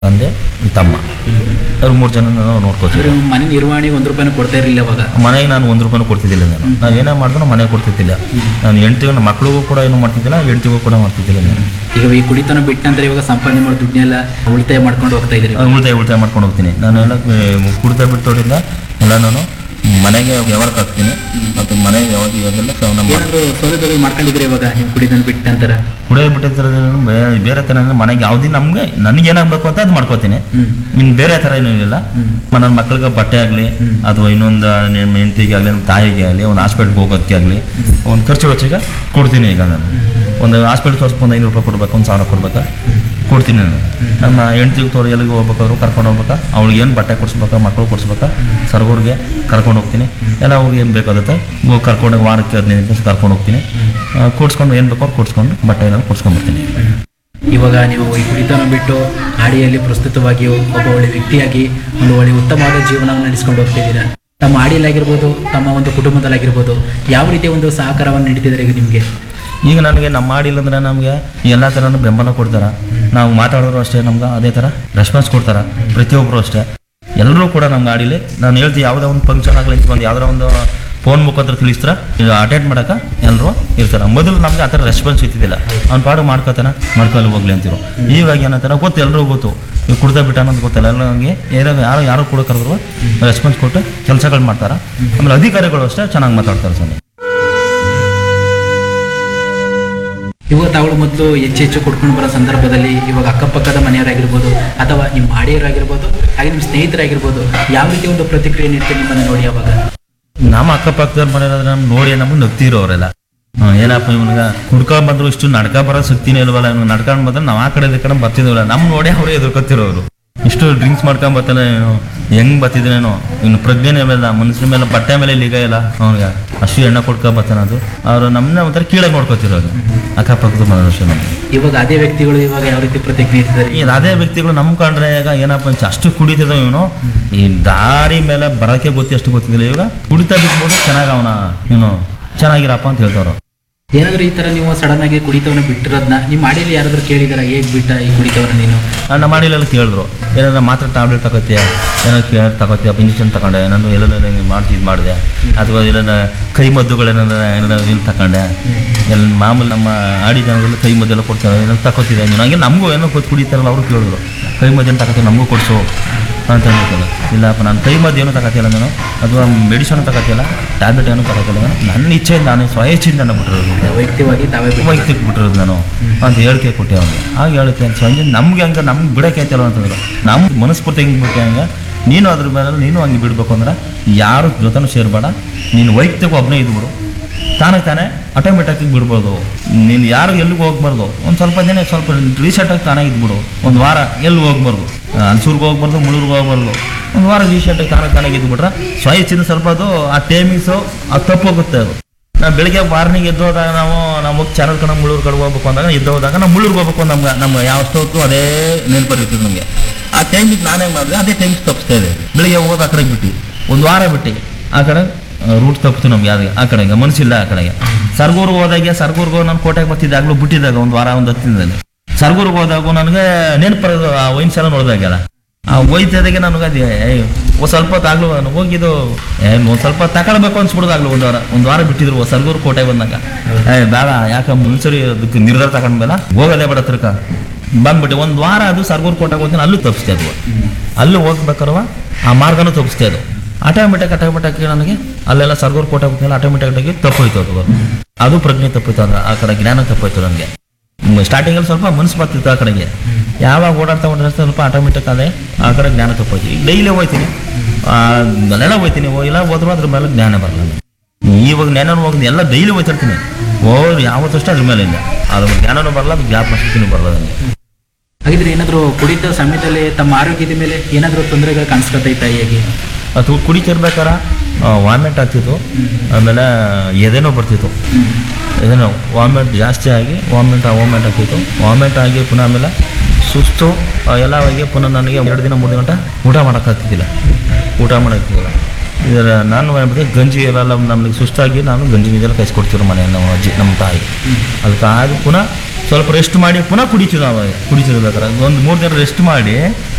ತಂದೆ ತಮ್ಮ ಅವ್ರು ಮೂರು ಜನ ನಾವು ನೋಡ್ಕೋತೀವಿ ಅಂದ್ರೆ ಮನೆ ನಿರ್ವಹಣೆಗೆ ಒಂದು ರೂಪಾಯಿನೂ ಕೊಡ್ತಾ ಇರಲಿಲ್ಲ ಅವಾಗ ಮನೆಗೆ ನಾನು ಒಂದು ರೂಪಾಯಿನೂ ಕೊಡ್ತಿದ್ದಿಲ್ಲ ನಾನು ನಾವು ಏನೇ ಮಾಡಿದ್ರು ಮನೆಗೆ ಕೊಡ್ತಿದ್ದಿಲ್ಲ ನಾನು ಹೆಂಡ್ತಿಗೂ ನನ್ನ ಮಕ್ಳಿಗೂ ಕೂಡ ಏನು ಮಾಡ್ತಿದ್ದಿಲ್ಲ ಹೆಂಡ್ತಿಗೂ ಕೂಡ ಮಾಡ್ತಿದ್ದಿಲ್ಲ ನಾನು ಈಗ ಈ ಕುಡಿತನ ಬಿಟ್ಟ ನಂತರ ಇವಾಗ ಸಂಪಾದನೆ ಮಾಡೋ ದುಡ್ಡನ್ನೆಲ್ಲ ಉಳಿತಾಯ ಮಾಡ್ಕೊಂಡು ಹೋಗ್ತಾ ಇದ್ದೀರಿ ನಾನು ಉಳಿತಾಯ ಉಳಿತಾಯ ಮಾಡ್ಕೊಂಡು ಹೋಗ್ತೀನಿ ನಾನು ಎಲ್ಲ ಕುಡಿತ ಬಿಟ್ಟೋಡಿಂದ ಎಲ್ಲ ನಾನು ಮನೆಗೆ ವ್ಯವಹಾರಕ್ಕೆ ಹಾಕ್ತೀನಿ ಮತ್ತು ಮನೆಗೆ ಯಾವಾಗ ಇವಾಗೆಲ್ಲ ಸ- ನಮ್ಮ ಏನಾದ್ರು ಸೌಲಭ್ಯಗಳು ಮಾಡ್ಕೊಂಡಿದ್ರಿ ಇವಾಗ ನೀವು ಕುಡಿತನ ಬಿಟ್ಟ ನಂತರ ಕುಡಿಯೋದು ಬಿಟ್ಟಿದ್ರೆ ಬೇರೆ ಥರ ಅಂದ್ರೆ ಮನೆಗೆ ಯಾವುದೇ ನಮಗೆ ನನಗೆ ಏನಾಗಬೇಕು ಅಂತ ಅದು ಮಾಡ್ಕೋತೀನಿ ಹ್ಮ್ ಇನ್ನು ಬೇರೆ ಥರ ಏನೂ ಇಲ್ಲ ನನ್ನ ಮಕ್ಳಿಗೆ ಬಟ್ಟೆ ಆಗಲಿ ಅಥವಾ ಇನ್ನೊಂದು ನಿಮ್ಮ ಹೆಂಡತಿಗೆ ಆಗಲಿ ನಮ್ಮ ತಾಯಿಗೆ ಆಗಲಿ ಒಂದು ಹಾಸ್ಪಿಟ್ಲ್ಗೆ ಹೋಗೋದಕ್ಕೆ ಆಗಲಿ ಒಂದು ಖರ್ಚು ವೆಚ್ಚಗೆ ಕೊಡ್ತೀನಿ ಈಗ ನಾನು ಒಂದು ಹಾಸ್ಪಿಟ್ಲ್ ತೋರಿಸ್ಕೊಂಡು ಒಂದು ಐನೂರು ರೂಪಾಯಿ ಕೊಡ್ಬೇಕು ಒಂದು ಸಾವಿರ ಕೊಡ್ಬೇಕಾ ಕೊಡ್ತೀನಿ ನಾನು ನಮ್ಮ ಹೆಂಡ್ತಿಗೆ ತೋರಿ ಎಲ್ಲಿಗೆ ಹೋಗ್ಬೇಕಾದ್ರು ಕರ್ಕೊಂಡು ಹೋಗ್ಬೇಕಾ ಅವ್ಳಿಗೆ ಏನು ಬಟ್ಟೆ ಕೊಡಿಸ್ಬೇಕಾ ಮಕ್ಕಳು ಕೊಡಿಸ್ಬೇಕಾ ಸರ್ಗೂರಿಗೆ ಕರ್ಕೊಂಡು ಹೋಗ್ತೀನಿ ಎಲ್ಲ ಅವ್ರಿಗೆ ಏನು ಬೇಕಾಗುತ್ತೆ ಹೋಗಿ ಕರ್ಕೊಂಡು ವಾರಕ್ಕೆ ಹದಿನೈದು ದಿವಸ ಕರ್ಕೊಂಡು ಹೋಗ್ತೀನಿ ಆ, ಕೊಡ್ಸ್ಕೊಂಡು ಏನು ಬೇಕೋ ಅವ್ರು ಕೊಡಿಸ್ಕೊಂಡು ಬಟ್ಟೆ ಎಲ್ಲ ಕೊಡ್ಸ್ಕೊಂಡ್ಬರ್ತೀನಿ ಇವಾಗ ನೀವು ಈ ಕುಡಿತನ ಬಿಟ್ಟು ಹಾಡಿಯಲ್ಲಿ ಪ್ರಸ್ತುತವಾಗಿ ಒಬ್ಬ ಒಳ್ಳೆ ವ್ಯಕ್ತಿಯಾಗಿ ಒಂದು ಒಳ್ಳೆ ಉತ್ತಮವಾದ ಜೀವನವನ್ನು ನಡೆಸ್ಕೊಂಡು ಹೋಗ್ತಿದ್ದೀರಾ ತಮ್ಮ ಹಾಡಿಯಲ್ಲಾಗಿರ್ಬೋದು ತಮ್ಮ ಒಂದು ಕುಟುಂಬದಲ್ಲಾಗಿರ್ಬೋದು ಯಾವ ರೀತಿಯ ಒಂದು ಸಹಕಾರವನ್ನು ನೀಡ್ತಿದ್ದಾರೆ ಈಗ ನಿಮಗೆ ಈಗ ನನಗೆ ನಮ್ಮ ಮಾಡಿಲ್ಲ ಅಂದ್ರೆ ನಮಗೆ ಎಲ್ಲ ಥರನೂ ಬೆಂಬಲ ಕೊಡ್ತಾರೆ ನಾವು ಮಾತಾಡೋರು ಅಷ್ಟೇ ನಮ್ಗೆ ಅದೇ ಥರ ರೆಸ್ಪಾನ್ಸ್ ಕೊಡ್ತಾರೆ ಪ್ರತಿಯೊಬ್ಬರು ಅಷ್ಟೇ ಎಲ್ಲರೂ ಕೂಡ ನಮ್ಗೆ ಆಡಿಲಿ ನಾನು ಹೇಳ್ತೀವಿ ಯಾವುದೋ ಒಂದು ಫಂಕ್ಷನ್ ಆಗಲಿ ಒಂದು ಯಾವುದೋ ಒಂದು ಫೋನ್ ಮುಖಾಂತರ ತಿಳಿಸ್ತಾರೆ ಈಗ ಅಟೆಂಡ್ ಮಾಡೋಕೆ ಎಲ್ಲರೂ ಇರ್ತಾರೆ ಮೊದಲು ನಮ್ಗೆ ಆ ಥರ ರೆಸ್ಪಾನ್ಸ್ ಇರ್ತಿದ್ದಿಲ್ಲ ಅವ್ನ ಪಾಡು ಮಾಡ್ಕೋತಾನೆ ಮಾಡ್ಕೊಳ್ಳಿ ಹೋಗ್ಲಿ ಅಂತಿರು ಇವಾಗ ಏನಂತಾರೆ ಗೊತ್ತು ಎಲ್ಲರೂ ಗೊತ್ತು ಈಗ ಕುಡ್ತಾ ಬಿಟ್ಟ ಅನ್ನೋದು ಗೊತ್ತಲ್ಲ ಎಲ್ಲ ನಮಗೆ ಯಾರೋ ಯಾರೋ ಯಾರೋ ಕೂಡ ಕರೆದ್ರು ರೆಸ್ಪಾನ್ಸ್ ಕೊಟ್ಟು ಕೆಲಸಗಳು ಮಾಡ್ತಾರೆ ಆಮೇಲೆ ಅಧಿಕಾರಿಗಳು ಅಷ್ಟೇ ಚೆನ್ನಾಗಿ ಮಾತಾಡ್ತಾರೆ ಸರ್ ಇವಾಗ ತಾವು ಮೊದಲು ಹೆಚ್ಚು ಹೆಚ್ಚು ಕೊಡ್ಕೊಂಡು ಬರೋ ಸಂದರ್ಭದಲ್ಲಿ ಇವಾಗ ಅಕ್ಕಪಕ್ಕದ ಮನೆಯವರಾಗಿರ್ಬೋದು ಅಥವಾ ನಿಮ್ಮ ಹಾಡಿಯರಾಗಿರ್ಬೋದು ಹಾಗೆ ನಿಮ್ಮ ಸ್ನೇಹಿತರಾಗಿರ್ಬೋದು ಯಾವ ರೀತಿ ಒಂದು ಪ್ರತಿಕ್ರಿಯೆ ನೀಡ್ತಾರೆ ನಿಮ್ಮನ್ನು ನೋಡಿ ಅವಾಗ ನಮ್ಮ ಅಕ್ಕಪಕ್ಕದವ್ರ ಮನೆಯವ್ರು ನಮ್ ನೋಡಿ ನಮ್ಗೆ ನಗ್ತಿರೋ ಅವರೆಲ್ಲ ಏನಪ್ಪ ಇವನಿಗ ಕುಡ್ಕೊಂಡ್ ಬಂದ್ರು ಇಷ್ಟು ನಡ್ಕ ಬರೋ ಶಕ್ತಿನೇ ಇಲ್ವಲ್ಲ ಇವ್ನು ನಡ್ಕೊಂಡ್ ಬಂದ್ರೆ ನಾವ್ ಆ ಕಡೆ ಈ ಕಡೆ ಬರ್ತಿದ್ವಲ್ಲ ನಮ್ ನೋಡಿ ಅವರೇ ಎದುರ್ಕೊತಿರೋರು ಇಷ್ಟು ಡ್ರಿಂಕ್ಸ್ ಮಾಡ್ಕೊಂಡ್ ಬರ್ತಾನೆ ಏನು ಹೆಂಗ್ ಬರ್ತಿದ್ರೇನೋ ಇನ್ನು ಪ್ರಜ್ಞೆನೇ ಇಲ್ಲ ಮನುಷ್ಯನ ಮೇಲೆ ಬಟ್ಟೆ ಮೇಲೆ ಲಿಗ ಇಲ್ಲ ಅವನಿಗೆ ಅಷ್ಟು ಎಣ್ಣೆ ಕೊಡ್ಕೊಂಡ್ ಬರ್ತಾನೆ ಅದು ಅವ್ರು ನಮ್ಮನ್ನ ಒಂಥರ ಕೀಳಾಗಿ ನೋಡ್ಕೊತಿರೋದು ಅಕ್ಕಪಕ್ಕದ ಮನುಷ್ಯ ನಮ್ಗೆ ಇವಾಗ ಅದೇ ವ್ಯಕ್ತಿಗಳು ಇವಾಗ ಯಾವ ರೀತಿ ಪ್ರತಿಕ್ರಿಯೆ ನೀಡ್ತಿದ್ದಾರೆ ಈ ಅದೇ ವ್ಯಕ್ತಿಗಳು ನಮ್ ಕಂಡ್ರೆ ಈಗ ಏನಪ್ಪ ಅಂತ ಅಷ್ಟು ಕುಡಿತಿದ್ದ ಇವನು ಈ ದಾರಿ ಮೇಲೆ ಬರಕ್ಕೆ ಗೊತ್ತಿ ಅಷ್ಟು ಗೊತ್ತಿದ್ದಿಲ್ಲ ಇವಾಗ ಕುಡಿತಾ ಬಿಟ್ಬಿಟ್ಟು ಚೆನ್ನಾಗ್ ಅವನ ಇವನು ಚೆನ್ನಾಗಿರಪ್ಪ ಅಂತ ಹೇಳ್ತಾವ್ರು ಏನಾದ್ರು ಈ ತರ ನೀವು ಸಡನ್ ಆಗಿ ಕುಡಿತವನ್ನ ಬಿಟ್ಟಿರೋದನ್ನ ನಿಮ್ಮ ಹಾಡಿಯಲ್ಲಿ ಯಾರಾದ್ರೂ ಕೇಳಿದಾರ ಹೇಗ್ ಬಿಟ್ಟ ಈ ಕುಡಿತವನ್ನ ನೀನು ನಮ್ಮ ಮಾಡಿಲೆಲ್ಲ ಕೇಳಿದ್ರು ಏನಾದ್ರು ಮಾತ್ರ ಟ್ಯಾಬ್ಲೆಟ್ ತಗೋತೀಯ ಏನಾದ್ರು ಕೇರ್ ತಗೋತೀಯ ಇಂಜೆಕ್ಷನ್ ತಗೊಂಡೆ ಏನಾದ್ರು ಎಲ್ಲೆಲ್ಲ ಹಿಂಗೆ ಮಾಡ್ತಿ ಇದು ಮಾಡಿದೆ ಅಥವಾ ಏನಾರ ಕೈ ಮದ್ದುಗಳೇನಾರ ಏನಾರ ಇಲ್ಲಿ ತಗೊಂಡೆ ಎಲ್ಲ ಮಾಮೂಲಿ ನಮ್ಮ ಆಡಿ ಜನಗಳು ಕೈ ಮದ್ದೆಲ್ಲ ಕೊಡ್ತಾರೆ ಏನಾದ್ರು ತಗೋತಿದ್ದೆ ನೀನು ಹಂಗೆ ನಮಗೂ ಏನೋ ಗೊತ್ತು ಕುಡಿತಾರಲ್ಲ ಅವರು ಕೇಳಿದ್ರು ಕೈ ಮದ್ದೇನು ತಗೋತೀವಿ ನಮಗೂ ಕೊಡಿಸು ಅಂತ ಹೇಳ್ತಾರೆ ಇಲ್ಲಪ್ಪ ನಾನು ಕೈ ಮದ್ದು ಏನೂ ತಗೋತಿಲ್ಲ ನಾನು ಅಥವಾ ಮೆಡಿಸನ್ ತಗೋತಿಲ್ಲ ಟ್ಯಾಬ್ಲೆಟ್ ಏನೂ ತಗೋತಿಲ್ಲ ನಾನು ನನ್ನ ಇಚ್ಛೆಯಿಂದ ನಾನು ಸ್ವಇಚ್ಛೆಯಿಂದ ನಾನು ಬಿಟ್ಟಿರೋದು ವೈಯಕ್ತಿಕವಾಗಿ ತಾವೇ ಬಿಟ್ಟು ವೈಯಕ್ತಿಕ ಬಿಟ್ಟಿರೋದು ನಾನು ಅಂತ ಹೇಳಿಕೆ ಕೊಟ್ಟೆ ಅವ್ನಿಗೆ ಆಗ ಹೇಳಿಕೆ ಅಂತ ಸಂಜೆ ನಮ್ಗೆ ಹಂಗೆ ನಮ್ಗೆ ಬಿಡಕ್ಕೆ ಆಯ್ತಲ್ಲ ಅಂತಂದ್ರು ನಮ್ಮ ಮನಸ್ಫೂರ್ತಿ ಹಿಂಗೆ ಬಿಟ್ಟೆ ಹಂಗೆ ನೀನು ಅದ್ರ ಮೇಲೆ ನೀನು ಹಂಗೆ ಬಿಡಬೇಕು ಅಂದ್ರೆ ಯಾರು ಜೊತೆನೂ ಸೇರಬೇಡ ನೀನು ವೈಯಕ್ತಿಕ ಒಬ್ಬನೇ ಇದ್ಬಿಡು ತಾನೇ ತಾನೇ ಆಟೋಮೆಟಿಕ್ ಬಿಡ್ಬೋದು ನೀನು ಯಾರು ಎಲ್ಲಿಗೂ ಹೋಗ್ಬಾರ್ದು ಒಂದು ಸ್ವಲ್ಪ ದಿನ ಸ್ವಲ್ಪ ರೀಸೆಂಟಾಗಿ ತಾನೇ ಇದ್ಬಿಡು ಒಂದು ವಾರ ಎಲ್ಲಿ ಹೋಗ್ಬಾರ್ದು ಅನ್ಸೂರ್ಗೆ ಹೋಗ್ಬಾರ್ದು ಮುಳ್ಳೂರ್ಗೆ ಹೋಗ್ಬಾರ್ದು ಒಂದು ವಾರ ರೀಸೆಂಟಾಗಿ ತಾನೇ ತಾನೇ ಇದ್ಬಿಟ್ರೆ ಸ್ವಇಚ್ಛೆಯಿಂದ ಸ್ವಲ್ಪ ಅದು ಆ ಟೈಮಿಂಗ್ಸು ಅದು ತಪ್ಪೋಗುತ್ತೆ ಅದು ನಾವು ಬೆಳಿಗ್ಗೆ ಮಾರ್ನಿಂಗ್ ಎದ್ದೋದಾಗ ನಾವು ನಾವು ಹೋಗಿ ಚಾನಲ್ ಕಡೆ ಮುಳ್ಳೂರು ಕಡೆ ಹೋಗ್ಬೇಕು ಅಂದಾಗ ಎದ್ದೋದಾಗ ನಾವು ಮುಳ್ಳೂರಿಗೆ ಹೋಗ್ಬೇಕು ನಮ್ಗೆ ನಮ್ಗೆ ಯಾವ ಹೊತ್ತು ಅದೇ ನೆನಪರಿರ್ತದೆ ನಮಗೆ ಆ ಟೈಮಿಗೆ ನಾನೇ ಮಾಡಿದೆ ಅದೇ ಟೈಮಿಗೆ ತಪ್ಪಿಸ್ತಾ ಇದೆ ಬೆಳಿಗ್ಗೆ ಹೋಗೋದು ಆ ಕಡೆಗೆ ಬಿಟ್ಟು ಒಂದು ವಾರ ಬಿಟ್ಟು ಆ ಕಡೆ ರೂಟ್ ತಪ್ಪಿತು ನಮ್ಗೆ ಯಾವ್ದು ಆ ಕಡೆಗೆ ಮನಸ್ಸಿಲ್ಲ ಆ ಕಡೆಗೆ ಸರ್ಗೂರ್ಗೆ ಹೋದಾಗೆ ಸರ್ಗೂರ್ಗೆ ನಾನು ಕೋಟೆಗೆ ಬರ್ತಿದ್ದಾಗಲೂ ಬಿಟ್ಟಿದ್ದಾಗ ಒಂದು ವಾರ ಒಂದು ಹತ್ತು ದಿನದಲ್ಲಿ ಸರ್ಗೂರ್ಗೆ ಹೋದಾಗ ನನಗೆ ನೆನಪರೋದು ಆ ವೈನ್ಸ್ ಎಲ್ಲ ನೋಡಿದಾಗೆಲ್ಲ ಆ ಒಯ್ತದಾಗೆ ನನಗೆ ಅದೇ ಏಯ್, ಒಂದ್ ಸ್ವಲ್ಪ ಹೊತ್ತು ಆಗ್ಲು ನಾನು ಹೋಗಿದ್ದು ಏನ್ ಒಂದ್ ಸ್ವಲ್ಪ ತಗೊಳ್ಬೇಕು ಅನ್ಸ್ಬಿಡ್ದಾಗ್ಲು ಒಂದು ವಾರ ಒಂದು ವಾರ ಬಿಟ್ಟಿದ್ರು ಸರ್ಗೂರು ಕೋಟೆ ಬಂದಾಗ ಏ ಬೇಡ ಯಾಕೆ ಮುನ್ಸರಿ ಅದಕ್ಕೆ ನಿರ್ಧಾರ ತಗೊಂಡ್ಮೇಲ ಹೋಗೋದೇ ಬೇಡ ಹತ್ರಕ್ಕ ಬಂದ್ಬಿಟ್ಟು ಒಂದು ವಾರ ಅದು ಸರ್ಗೂರು ಕೋಟೆಗೆ ಹೋಗ್ತೀನಿ ಅಲ್ಲೂ ತಪ್ಪಿಸ್ತಾ ಇದ್ವು ಅಲ್ಲೂ ಹೋಗ್ಬೇಕಾರವ ಆ ಮಾರ್ಗನೂ ತಪ್ಪಿಸ್ತಾ ಇದ್ವು ಆಟೋಮೆಟಿಕ್ ಆಟೋಮೆಟಿಕ್ ನನಗೆ ಅಲ್ಲೆಲ್ಲ ಸರ್ಗೂರು ಕೋಟೆ ಹೋಗ್ತಿಲ್ಲ ಆಟೋಮೆಟಿಕ್ ಆಗಿ ತಪ್ಪೋಯ್ತು ಅದು ಅದು ಪ್ರಜ್ಞೆ ತಪ್ಪೋಯ್ತು ಅದು ಆ ಕಡೆ ಜ್ಞಾನ ತಪ್ಪೋಯ್ತು ನನಗೆ ಸ್ಟಾರ್ಟಿಂಗಲ್ಲಿ ಸ್ವಲ್ಪ ಮನಸ್ಸು ಬರ್ತಿತ್ತು ಆ ಕಡೆಗೆ ಯಾವಾಗ ಓಡಾಡ್ತಾ ಓಡಾಡ್ತಾ ಸ್ವಲ್ಪ ಆಟೋಮೆಟಿಕ್ ಅದೇ ಆ ಕಡೆ ಜ್ಞಾನ ತಪ್ಪೋಯ್ತು ಈಗ ಡೈಲಿ ಹೋಗ್ತೀನಿ ಅಲ್ಲೆಲ್ಲ ಹೋಗ್ತೀನಿ ಇಲ್ಲ ಹೋದ್ರು ಅದ್ರ ಮೇಲೆ ಜ್ಞಾನ ಬರಲ್ಲ ನನಗೆ. ಇವಾಗ ಜ್ಞಾನ ಹೋಗಿ ಎಲ್ಲ ಡೈಲಿ ಹೋಗ್ತಿರ್ತೀನಿ ಹೋದ್ರು ಯಾವತ್ತಷ್ಟು ಅದ್ರ ಮೇಲೆ ಇಲ್ಲ ಅದ್ರ ಜ್ಞಾನನೂ ಬರಲ್ಲ ಅದು ಜ್ಞಾಪಕ ಶಕ್ತಿನೂ ಬರಲ್ಲ ನನಗೆ ಹಾಗಿದ್ರೆ ಏನಾದ್ರು ಕುಡಿತ ಸಮಯದಲ್ಲಿ ತಮ್ಮ ಆರೋಗ್ಯದ ಮೇಲೆ ಏನಾದ್ರು ತೊಂದರೆಗಳು ಕಾಣಿಸ್ಕೊತೈತಾ ಹೇಗೆ ಅದು ಕುಡಿತಿರ್ಬೇಕಾರ ವಾಮಿಟ್ ಆಗ್ತಿತ್ತು ಆಮೇಲೆ ಎದೆನೋ ಬರ್ತಿತ್ತು ಎದೆನೋ ವಾಮಿಟ್ ಜಾಸ್ತಿ ಆಗಿ ವಾಮಿಟ್ ವಾಮಿಟ್ ಆಗ್ತಿತ್ತು ವಾಮಿಟ್ ಆಗಿ ಪುನಃ ಆಮೇಲೆ ಸುಸ್ತು ಆ, ಎಲ್ಲ ಆಗಿ ಪುನಃ ನನಗೆ ಎರಡು ದಿನ ಮೂರು ಗಂಟೆ ಊಟ ಮಾಡೋಕ್ಕಾಗ್ತಿದ್ದಿಲ್ಲ ಊಟ ಮಾಡೋಕ್ಕಿಲ್ಲ ಇದರ ನಾನು ಮಾಡ್ಬಿಟ್ಟು ಗಂಜಿ ಎಲ್ಲ ನಮಗೆ ಸುಸ್ತಾಗಿ ನಾನು ಗಂಜಿ ನೀರೆಲ್ಲ ಕೈಸ್ಕೊಡ್ತಿರೋ ಮನೆ ನಮ್ಮ ಅಜ್ಜಿ ನಮ್ಮ ತಾಯಿ ಅದಕ್ಕೆ ಆಗ ಪುನಃ ಸ್ವಲ್ಪ ರೆಸ್ಟ್ ಮಾಡಿ ಪುನಃ ಕುಡಿತೀವಿ ನಾವು ಕುಡಿತಿರ್ಬೇಕಾರೆ ಒಂದು ಮೂರು ದಿನ ರೆಸ್ಟ್ ಮಾಡಿ